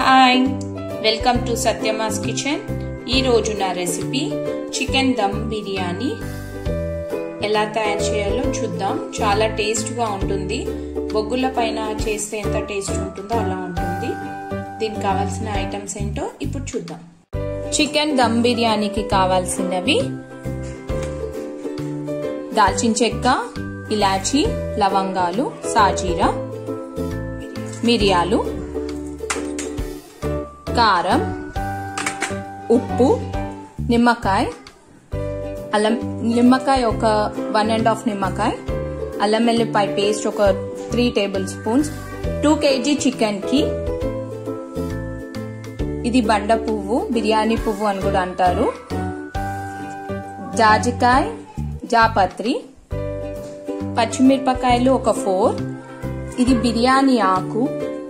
hi welcome to Satyama's kitchen ఈ రోజు నా రెసిపీ చికెన్ దమ్ బిర్యానీ ఎలా తయారు చేయాలో చూద్దాం చాలా టేస్ట్గా ఉంటుంది బొగ్గుల పైన చేస్తే ఎంత టేస్ట్ ఉంటుందో అలా ఉంటుంది దీనికి కావాల్సిన ఐటమ్స్ ఏంటో ఇప్పుడు చూద్దాం చికెన్ దమ్ బిర్యానీకి కావాల్సినవి దాల్చిన చెక్క ఇలాచీ లవంగాలు సాజీరా మిరియాలు కారం ఉప్పు నిమ్మకాయ అల్లం నిమ్మకాయ ఒక వన్ అండ్ హాఫ్ నిమ్మకాయ అల్లం వెల్లిపాయ పేస్ట్ ఒక three tablespoons two KG చికెన్కి ఇది బండ పువ్వు బిర్యానీ పువ్వు అని కూడా అంటారు జాజికాయ జాపత్రి పచ్చిమిరపకాయలు ఒక ఫోర్ ఇది బిర్యానీ ఆకు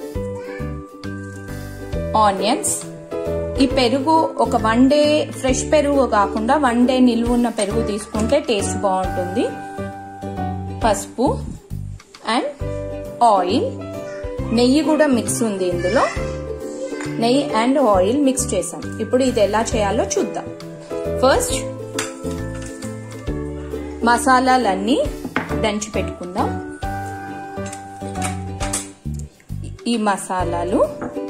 ఆనియన్స్ ఈ పెరుగు ఒక వన్ డే ఫ్రెష్ పెరుగు కాకుండా వన్ డే నిల్వ ఉన్న పెరుగు తీసుకుంటే టేస్ట్ బాగుంటుంది పసుపు అండ్ ఆయిల్ నెయ్యి కూడా మిక్స్ ఉంది ఇందులో నెయ్యి అండ్ ఆయిల్ మిక్స్ చేసాం ఇప్పుడు ఇది ఎలా చేయాలో చూద్దాం ఫస్ట్ మసాలాలన్నీ దంచి పెట్టుకుందాం ఈ మసాలాలు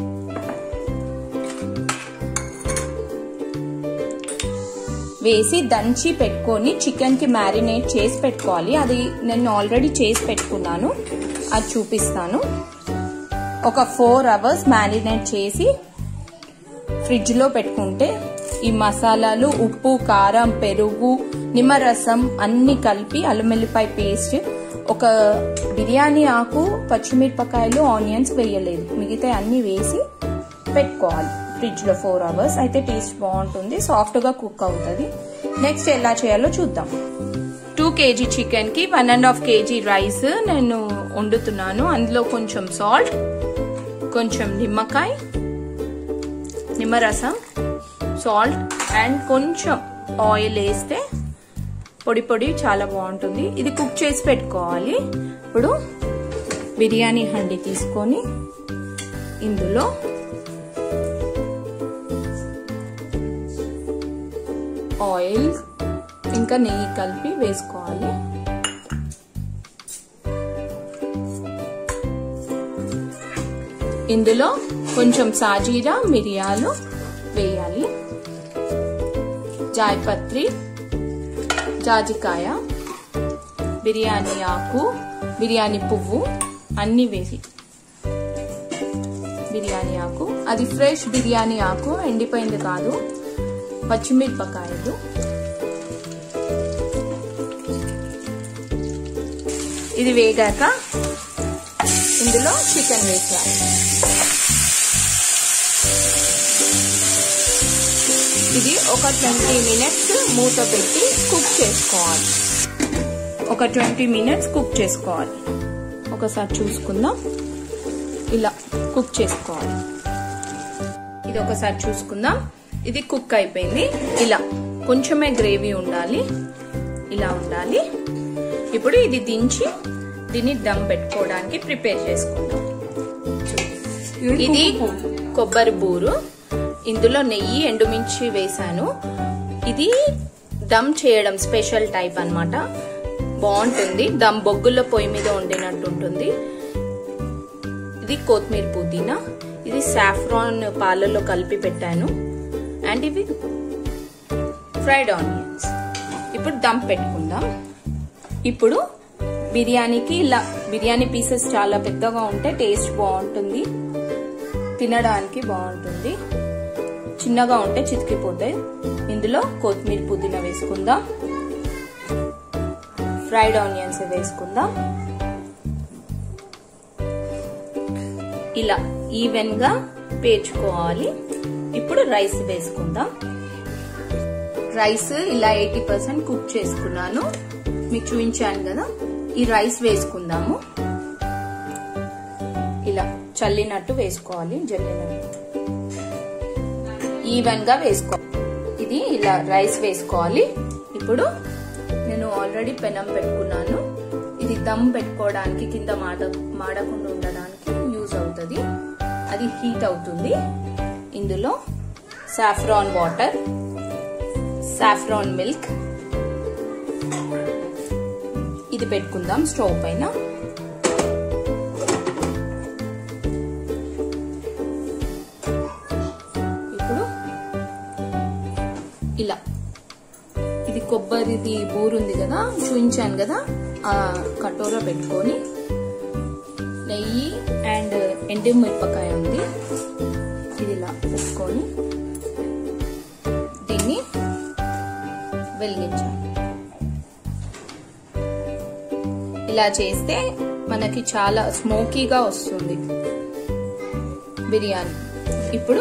వేసి దంచి పెట్టుకొని చికెన్కి మ్యారినేట్ చేసి పెట్టుకోవాలి అది నేను ఆల్రెడీ చేసి పెట్టుకున్నాను అది చూపిస్తాను ఒక ఫోర్ అవర్స్ మ్యారినేట్ చేసి ఫ్రిడ్జ్లో పెట్టుకుంటే ఈ మసాలాలు ఉప్పు కారం పెరుగు నిమ్మరసం అన్ని కలిపి అల్లుమెల్లిపాయ పేస్ట్ ఒక బిర్యానీ ఆకు పచ్చిమిరపకాయలు ఆనియన్స్ వేయలేదు మిగతా అన్ని వేసి పెట్టుకోవాలి ఫ్రిడ్జ్ లో ఫోర్ అవర్స్ అయితే టేస్ట్ బాగుంటుంది సాఫ్ట్ గా కుక్ అవుతుంది నెక్స్ట్ ఎలా చేయాలో చూద్దాం టూ కేజీ చికెన్ కి one and half KG rice నేను వండుతున్నాను అందులో కొంచెం సాల్ట్ కొంచెం నిమ్మకాయ నిమ్మరసం సాల్ట్ అండ్ కొంచెం ఆయిల్ వేస్తే పొడి పొడి చాలా బాగుంటుంది ఇది కుక్ చేసి పెట్టుకోవాలి ఇప్పుడు బిర్యానీ హండి తీసుకొని ఇందులో ఆయిల్ ఇంకా నెయ్యి కలిపి వేసుకోవాలి ఇందులో కొంచెం సాజీరా మిరియాలు వేయాలి జాయపత్రి జాజికాయ బిర్యానీ ఆకు బిర్యానీ పువ్వు అన్ని వేసి బిర్యానీ ఆకు అది ఫ్రెష్ బిర్యానీ ఆకు ఎండిపోయింది కాదు పచ్చిమిరపకాయలు ఇది వేగాక ఇందులో చికెన్ వేసాలి ఇది ఒక ట్వంటీ మినిట్స్ మూత పెట్టి కుక్ చేసుకోవాలి ఒక ట్వంటీ మినిట్స్ కుక్ చేసుకోవాలి ఒకసారి చూసుకుందాం ఇలా కుక్ చేసుకోవాలి ఇది ఒకసారి చూసుకుందాం ఇది కుక్ అయిపోయింది ఇలా కొంచెమే గ్రేవీ ఉండాలి ఇలా ఉండాలి ఇప్పుడు ఇది దించి దీన్ని దమ్ పెట్టుకోవడానికి ప్రిపేర్ చేసుకుందాం ఇది కొబ్బరి బూరు ఇందులో నెయ్యి ఎండుమిర్చి వేసాను ఇది దమ్ చేయడం స్పెషల్ టైప్ అనమాట బాగుంటుంది దమ్ బొగ్గుల పొయ్యి మీద వండినట్టు ఉంటుంది ఇది కొత్తిమీర పుదీనా ఇది సాఫ్రాన్ పాలలో కలిపి పెట్టాను అండ్ ఇవి ఫ్రైడ్ ఆనియన్స్ ఇప్పుడు దమ్ పెట్టుకుందాం ఇప్పుడు బిర్యానీకి ఇలా బిర్యానీ పీసెస్ చాలా పెద్దగా ఉంటే టేస్ట్ బాగుంటుంది తినడానికి బాగుంటుంది చిన్నగా ఉంటే చితికిపోతాయి ఇందులో కొత్తిమీర పుదీనా వేసుకుందాం ఫ్రైడ్ ఆనియన్స్ వేసుకుందాం ఇలా ఈవెన్ గా పేర్చుకోవాలి ఇప్పుడు రైస్ వేసుకుందాం రైస్ ఇలా ఎయిటీ పర్సెంట్ కుక్ చేసుకున్నాను మీకు చూపించాను కదా ఈ రైస్ వేసుకుందాము ఇలా చల్లినట్టు వేసుకోవాలి జల్లినట్టు ఈవెన్ గా వేసుకోవాలి ఇది ఇలా రైస్ వేసుకోవాలి ఇప్పుడు నేను ఆల్రెడీ పెనం పెట్టుకున్నాను ఇది దమ్ పెట్టుకోవడానికి కింద మాడ మాడకుండా ఉండడానికి యూజ్ అవుతుంది అది హీట్ అవుతుంది ఇందులో సాఫ్రాన్ వాటర్ సాఫ్రాన్ మిల్క్ ఇది పెట్టుకుందాం స్టవ్ పైన ఇప్పుడు ఇలా ఇది కొబ్బరిది బూరుంది కదా చూపించాను కదా ఆ కటోరా పెట్టుకొని నెయ్యి అండ్ ఎండు మిరపకాయ ఉంది ఇది ఇలా పెట్టుకొని దీన్ని వెలిగించాలి ఇలా చేస్తే మనకి చాలా స్మోకీగా వస్తుంది బిర్యానీ ఇప్పుడు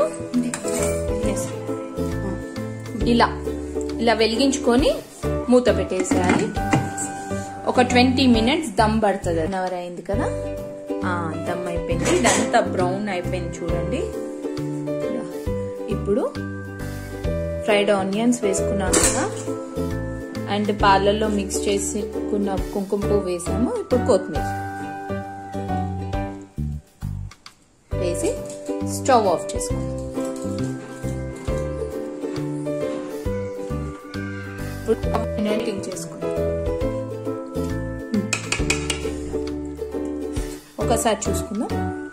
ఇలా ఇలా వెలిగించుకొని మూత పెట్టేసేయాలి ఒక ట్వంటీ మినిట్స్ దమ్ పడుతుంది అవర్ అయింది కదా దమ్ అయిపోయింది ఇదంతా బ్రౌన్ అయిపోయింది చూడండి ఇప్పుడు ఫ్రైడ్ ఆనియన్స్ వేసుకున్నాను కదా అండ్ పాలల్లో మిక్స్ చేసుకున్న కుంకుమ పువ్వు వేసాము ఇప్పుడు కొత్తిమీర వేసి స్టవ్ ఆఫ్ చేసుకుందాం ఇప్పుడు ఎడిటింగ్ చేసుకుందాం ఒకసారి చూసుకుందాం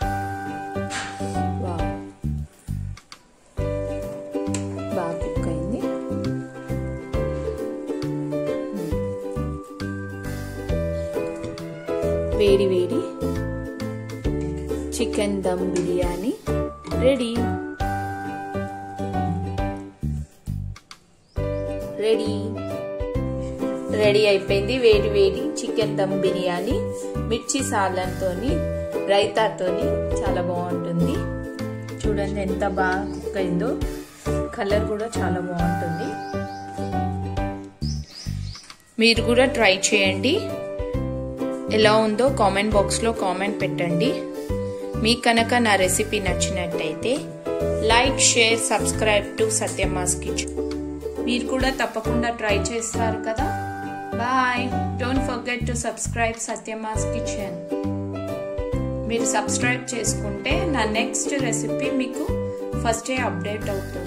బాగా కుక్ అయింది వేడి వేడి chicken dum biryani ready ready ready అయిపోయింది వేడి వేడి చికెన్ దమ్ బిర్యానీ మిర్చి సాలంతోని రైతాతోని చాలా బాగుంటుంది చూడండి ఎంత బాగా కుక్ అయిందో కలర్ కూడా చాలా బాగుంటుంది మీరు కూడా ట్రై చేయండి ఎలా ఉందో కామెంట్ బాక్స్లో కామెంట్ పెట్టండి మీకు కనుక నా రెసిపీ నచ్చినట్టయితే like share subscribe to Satyama's kitchen మీరు కూడా తప్పకుండా ట్రై చేస్తారు కదా bye don't forget to subscribe Satyama's kitchen మీరు సబ్స్క్రైబ్ చేసుకుంటే నా నెక్స్ట్ రెసిపీ మీకు ఫస్టే అప్డేట్ అవుతుంది